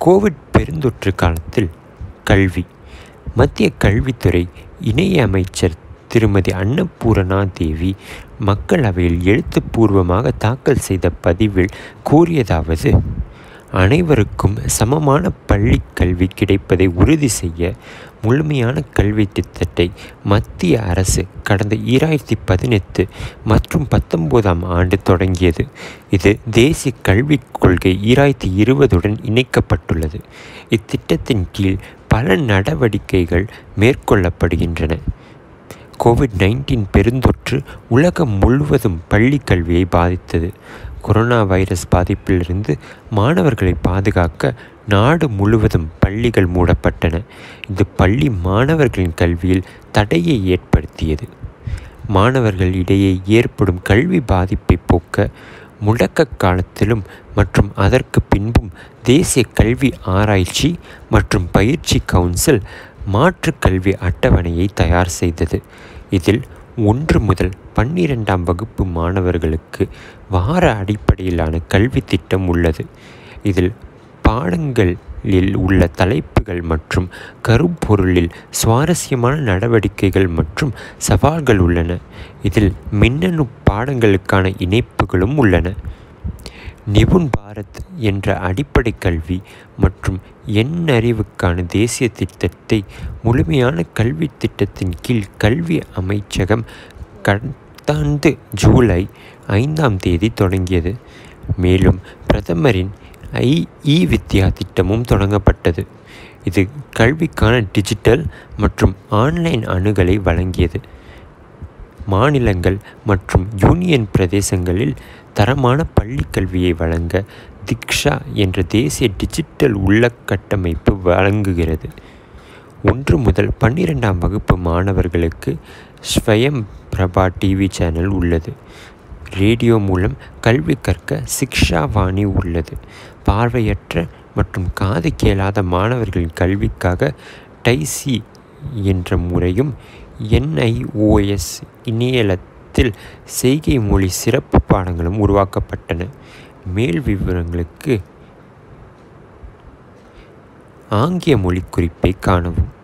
Covid பெருந்தொற்று காலத்தில் கல்வி மத்திய கல்வித்துறை இணை அமைச்சர் திருமதி அன்னபூரணா தேவி மக்களவையில் எழுத்துப்பூர்வமாக தாக்கல் செய்த பதிவில் கூறியதாவது அனைவருக்கும் சமமான பள்ளி கல்வி கிடைப்பதை உறுதி செய்ய முழுமையான கல்வி திட்டத்தை மத்திய அரசு கடந்த ஈராயிரத்தி பதினெட்டு மற்றும் பத்தொம்போதாம் ஆண்டு தொடங்கியது இது தேசிய கல்விக் கொள்கை ஈராயிரத்தி இருபதுடன் இணைக்கப்பட்டுள்ளது இத்திட்டத்தின் கீழ் பல நடவடிக்கைகள் மேற்கொள்ளப்படுகின்றன கோவிட் நைன்டீன் பெருந்தொற்று உலகம் முழுவதும் பள்ளி கல்வியை பாதித்தது கொரோனா வைரஸ் பாதிப்பிலிருந்து மாணவர்களை பாதுகாக்க நாடு முழுவதும் பள்ளிகள் மூடப்பட்டன இது பள்ளி மாணவர்களின் கல்வியில் தடையை ஏற்படுத்தியது மாணவர்கள் இடையே ஏற்படும் கல்வி பாதிப்பை போக்க முடக்க காலத்திலும் மற்றும் அதற்கு பின்பும் தேசிய கல்வி ஆராய்ச்சி மற்றும் பயிற்சி கவுன்சில் மாற்று கல்வி அட்டவணையை தயார் செய்தது இதில் ஒன்று முதல் பன்னிரெண்டாம் வகுப்பு மாணவர்களுக்கு வார அடிப்படையிலான கல்வி திட்டம் உள்ளது இதில் பாடங்களில் உள்ள தலைப்புகள் மற்றும் கருப்பொருளில் சுவாரஸ்யமான நடவடிக்கைகள் மற்றும் சவால்கள் உள்ளன இதில் மின்னணு பாடங்களுக்கான இணைப்புகளும் உள்ளன நிபுண் பாரத் என்ற அடிப்படை கல்வி மற்றும் எண்ணறிவுக்கான தேசிய திட்டத்தை முழுமையான கல்வி திட்டத்தின் கீழ் கல்வி அமைச்சகம் கடந்தாண்டு ஜூலை ஐந்தாம் தேதி தொடங்கியது மேலும் பிரதமரின் ஐ இ வித்யா திட்டமும் தொடங்கப்பட்டது இது கல்விக்கான டிஜிட்டல் மற்றும் ஆன்லைன் அணுகலை வழங்கியது மாநிலங்கள் மற்றும் யூனியன் பிரதேசங்களில் தரமான பள்ளி கல்வியை வழங்க திக்ஷா என்ற தேசிய டிஜிட்டல் உள்கட்டமைப்பு வழங்குகிறது ஒன்று முதல் பன்னிரெண்டாம் வகுப்பு மாணவர்களுக்கு ஸ்வயம் பிரபா டிவி சேனல் உள்ளது ரேடியோ மூலம் கல்வி கற்க சிக்ஷா வாணி உள்ளது பார்வையற்ற மற்றும் காது கேளாத மாணவர்களின் கல்விக்காக டைசி என்ற முறையும் என்ஐஓஎஸ் இணையதளத்தில் செய்கை மொழி சிறப்பு பாடங்களும் உருவாக்கப்பட்டன மேல் விவரங்களுக்கு ஆங்கில மொழி குறிப்பை காணவும்